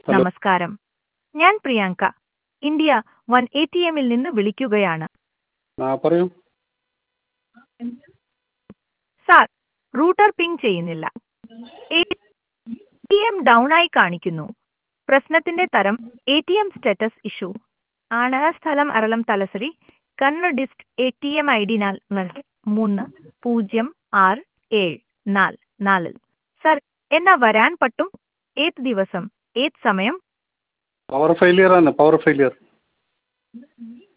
hello നമസ്കാരം ഞാൻ Priyanka India one A T എമ്മിൽ നിന്ന് വിളിക്കുകയാണ് ആ പറയൂ സാർ റൂട്ടർ പിങ് ചെയ്യുന്നില്ല എ ടി എം ഡൗൺ ആയി കാണിക്കുന്നു പ്രശ്നത്തിന്റെ തരം A T M status issue ആണ് സ്ഥലം Aralam Thalassery Kannur dist A T M I D നാല് മൂന്ന് പൂജ്യം ആറ് ഏഴ് നാല് നാലിൽ സാർ എന്നാ വരാൻ പറ്റും ഏത് ദിവസം ഏത് സമയം പവർ ഫെയിലിയർ ആണ് പവർ ഫെയിലിയർ